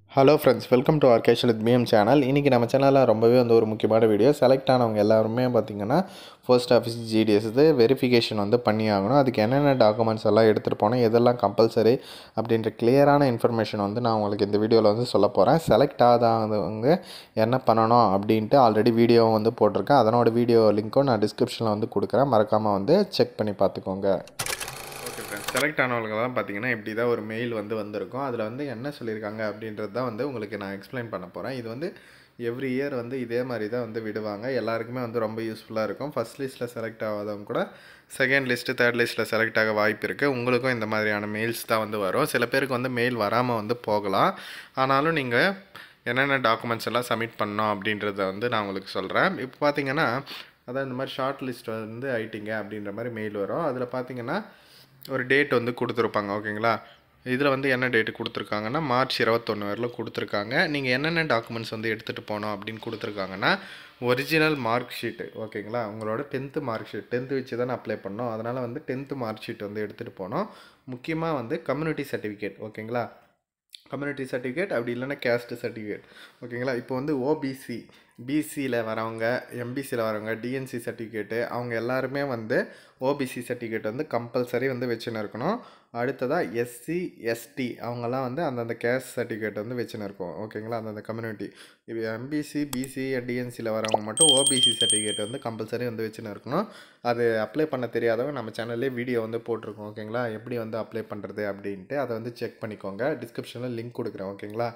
hello friends welcome to our casual with PM channel இன்றைக்கி நம்ம சேனலில் ரொம்பவே வந்து ஒரு முக்கியமான வீடியோ செலக்ட் ஆனவங்க எல்லாருமே பார்த்திங்கன்னா போஸ்ட் ஆஃபீஸ் ஜிடிஎஸ் இது வெரிஃபிகேஷன் வந்து பண்ணி ஆகணும் அதுக்கு என்னென்ன டாக்குமெண்ட்ஸ் எல்லாம் எடுத்துகிட்டு போனோம் எதெல்லாம் கம்பல்சரி அப்படின்ற கிளியரான இன்ஃபர்மேஷன் வந்து நான் உங்களுக்கு இந்த வீடியோவில் வந்து சொல்ல போகிறேன் செலக்ட் ஆகாதவங்க என்ன பண்ணணும் அப்படின்ட்டு ஆல்ரெடி வீடியோ வந்து போட்டிருக்கேன் அதனோட வீடியோ லிங்க்கும் நான் டிஸ்கிரிப்ஷனில் வந்து கொடுக்குறேன் மறக்காமல் வந்து செக் பண்ணி பார்த்துக்கோங்க ஓகே ஃப்ரெண்ட்ஸ் செலக்ட் ஆனவங்களுக்கெல்லாம் பார்த்தீங்கன்னா இப்படி தான் ஒரு மெயில் வந்து வந்திருக்கும் அதில் வந்து என்ன சொல்லியிருக்காங்க அப்படின்றது தான் வந்து உங்களுக்கு நான் எக்ஸ்பிளைன் பண்ண போகிறேன் இது வந்து எவ்ரி இயர் வந்து இதே மாதிரி தான் வந்து விடுவாங்க எல்லாருக்குமே வந்து ரொம்ப யூஸ்ஃபுல்லாக இருக்கும் ஃபஸ்ட் லிஸ்ட்டில் செலக்ட் ஆகாதவங்க கூட செகண்ட் லிஸ்ட்டு தேர்ட் லிஸ்ட்டில் செலக்ட் ஆக வாய்ப்பு இருக்குது உங்களுக்கும் இந்த மாதிரியான மெயில்ஸ் தான் வந்து வரும் சில பேருக்கு வந்து மெயில் வராமல் வந்து போகலாம் ஆனாலும் நீங்கள் என்னென்ன டாக்குமெண்ட்ஸ் எல்லாம் சப்மிட் பண்ணோம் அப்படின்றத வந்து நான் உங்களுக்கு சொல்கிறேன் இப்போ பார்த்தீங்கன்னா அதான் இந்த மாதிரி ஷார்ட் லிஸ்ட் வந்து ஆயிட்டிங்க அப்படின்ற மாதிரி மெயில் வரும் அதில் பார்த்தீங்கன்னா ஒரு டேட் வந்து கொடுத்துருப்பாங்க ஓகேங்களா இதில் வந்து என்ன டேட்டு கொடுத்துருக்காங்கன்னா மார்ச் இருபத்தொன்று வரையிலும் கொடுத்துருக்காங்க நீங்கள் என்னென்ன டாக்குமெண்ட்ஸ் வந்து எடுத்துகிட்டு போகணும் அப்படின்னு கொடுத்துருக்காங்கன்னா ஒரிஜினல் மார்க் ஷீட்டு ஓகேங்களா உங்களோட டென்த்து மார்க் ஷீட் டென்த்து வச்சு தான் அப்ளை பண்ணோம் அதனால் வந்து டென்த்து மார்க் ஷீட் வந்து எடுத்துகிட்டு போனோம் முக்கியமாக வந்து கம்யூனிட்டி சர்டிஃபிகேட் ஓகேங்களா கம்யூனிட்டி சர்டிஃபிகேட் அப்படி இல்லைன்னா கேஸ்ட் சர்டிஃபிகேட் ஓகேங்களா இப்போ வந்து ஓபிசி பிசியில் வரவங்க எம்பிசியில் வரவங்க டிஎன்சி சர்டிஃபிகேட்டு அவங்க எல்லாருமே வந்து ஓபிசி சர்டிஃபிகேட் வந்து கம்பல்சரி வந்து வச்சுன்னு இருக்கணும் அடுத்ததாக எஸ்சி எஸ்டி அவங்கெல்லாம் வந்து அந்தந்த கேஸ்ட் சர்டிஃபிகேட் வந்து வச்சுன்னு இருக்கோம் ஓகேங்களா அந்தந்த கம்யூனிட்டி இப்போ எம்பிசி பிசி டிஎன்சியில் வரவங்க மட்டும் ஓபிசி சர்டிஃபிகேட் வந்து கம்பல்சரி வந்து வச்சுன்னு இருக்கணும் அது அப்ளை பண்ண தெரியாதவங்க நம்ம சேனல்லே வீடியோ வந்து போட்டிருக்கோம் ஓகேங்களா எப்படி வந்து அப்ளை பண்ணுறது அப்படின்ட்டு அதை வந்து செக் பண்ணிக்கோங்க டிஸ்கிரிப்ஷனில் லிங்க் கொடுக்குறேன் ஓகேங்களா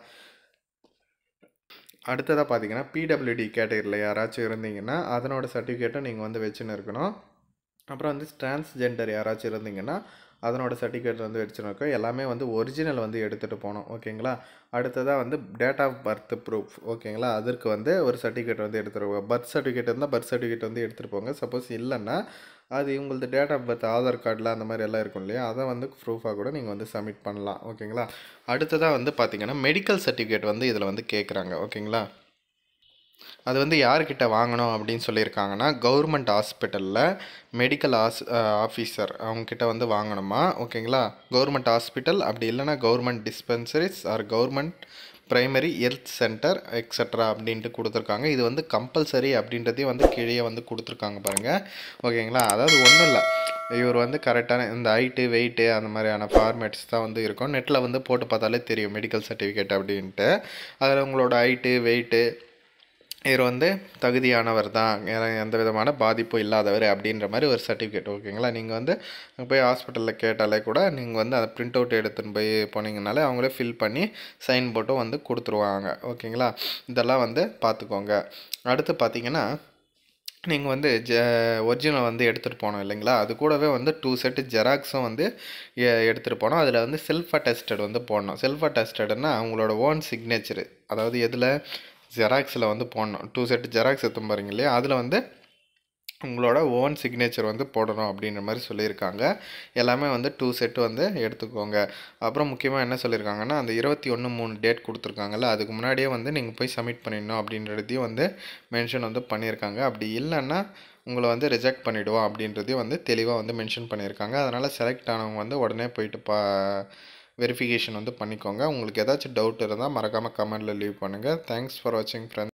அடுத்ததாக பார்த்தீங்கன்னா பிடபிள்யூடி கேட்டகரியில் யாராச்சும் இருந்தீங்கன்னா அதனோட சர்டிஃபிகேட்டும் நீங்கள் வந்து வச்சுன்னு இருக்கணும் அப்புறம் வந்து டிரான்ஸ்ஜெண்டர் யாராச்சும் இருந்தீங்கன்னா அதனோட சர்டிஃபிகேட் வந்து வச்சுருக்கோம் எல்லாமே வந்து ஒரிஜினல் வந்து எடுத்துகிட்டு போகணும் ஓகேங்களா அடுத்ததாக வந்து டேட் ஆஃப் பர்த் ப்ரூஃப் ஓகேங்களா அதற்கு வந்து ஒரு சர்டிஃபிகேட் வந்து எடுத்துகிட்டு போங்க பர்த் சர்டிஃபிகேட் இருந்தால் பர்த் சர்டிஃபிகேட் வந்து எடுத்துகிட்டு போங்க சப்போஸ் இல்லைன்னா அது உங்களது டேட் ஆஃப் பர்த் ஆதார் கார்டில் அந்த மாதிரி எல்லாம் இருக்கும் இல்லையா அதை வந்து ப்ரூஃபாக கூட நீங்கள் வந்து சப்மிட் பண்ணலாம் ஓகேங்களா அடுத்ததாக வந்து பார்த்திங்கன்னா மெடிக்கல் சர்டிஃபிகேட் வந்து இதில் வந்து கேட்குறாங்க ஓகேங்களா அது வந்து யார்கிட்ட வாங்கணும் அப்படின்னு சொல்லியிருக்காங்கன்னா கவர்மெண்ட் ஹாஸ்பிட்டலில் மெடிக்கல் ஆஸ் ஆஃபீஸர் அவங்கக்கிட்ட வந்து வாங்கணுமா ஓகேங்களா கவர்மெண்ட் ஹாஸ்பிட்டல் அப்படி இல்லைனா government dispensaries or government primary health center extra அப்படின்ட்டு கொடுத்துருக்காங்க இது வந்து கம்பல்சரி அப்படின்றதையும் வந்து கீழே வந்து கொடுத்துருக்காங்க பாருங்கள் ஓகேங்களா அதாவது ஒன்றும் இல்லை இவர் வந்து கரெக்டான இந்த ஹைட்டு வெயிட்டு அந்த மாதிரியான ஃபார்மேட்ஸ் தான் வந்து இருக்கும் நெட்டில் வந்து போட்டு பார்த்தாலே தெரியும் மெடிக்கல் சர்டிஃபிகேட் அப்படின்ட்டு அதில் உங்களோட ஹைட்டு வெயிட்டு இவர் வந்து தகுதியானவர் தான் எந்த விதமான பாதிப்பும் இல்லாதவர் அப்படின்ற மாதிரி ஒரு சர்டிஃபிகேட் ஓகேங்களா நீங்கள் வந்து போய் ஹாஸ்பிட்டலில் கேட்டாலே கூட நீங்கள் வந்து அதை பிரிண்ட் அவுட் எடுத்துன்னு போய் போனீங்கனாலே அவங்களே ஃபில் பண்ணி சைன் போட்டும் வந்து கொடுத்துருவாங்க ஓகேங்களா இதெல்லாம் வந்து பார்த்துக்கோங்க அடுத்து பார்த்தீங்கன்னா நீங்கள் வந்து ஜ ஒரிஜினல் வந்து எடுத்துகிட்டு போனோம் இல்லைங்களா அது கூடவே வந்து டூ செட்டு ஜெராக்ஸும் வந்து எடுத்துகிட்டு போனோம் அதில் வந்து செல்ஃப் அட்டஸ்டட் வந்து போடணும் செல்ஃப் அட்டஸ்டட்னா அவங்களோட ஓன் சிக்னேச்சரு அதாவது எதில் ஜெராக்ஸில் வந்து போடணும் டூ செட் ஜெராக்ஸ் எடுத்து பாருங்க இல்லையா அதில் வந்து உங்களோட ஓன் சிக்னேச்சர் வந்து போடணும் அப்படின்ற மாதிரி சொல்லியிருக்காங்க எல்லாமே வந்து டூ செட் வந்து எடுத்துக்கோங்க அப்புறம் முக்கியமாக என்ன சொல்லியிருக்காங்கன்னா அந்த இருபத்தி ஒன்று மூணு டேட் கொடுத்துருக்காங்கல்ல அதுக்கு முன்னாடியே வந்து நீங்கள் போய் சப்மிட் பண்ணிடணும் அப்படின்றதையும் வந்து மென்ஷன் வந்து பண்ணியிருக்காங்க அப்படி இல்லைன்னா உங்களை வந்து ரிஜெக்ட் பண்ணிவிடுவோம் அப்படின்றதையும் வந்து தெளிவாக வந்து மென்ஷன் பண்ணியிருக்காங்க அதனால் செலக்ட் ஆனவங்க வந்து உடனே போயிட்டு பா வெரிஃபிகேஷன் வந்து பண்ணிக்கோங்க உங்களுக்கு ஏதாச்சும் டவுட் இருந்தால் மறக்காமல் கமெண்ட்டில் லீவ் பண்ணுங்கள் தேங்க்ஸ் ஃபார் வாட்சிங் ஃப்ரெண்ட்ஸ்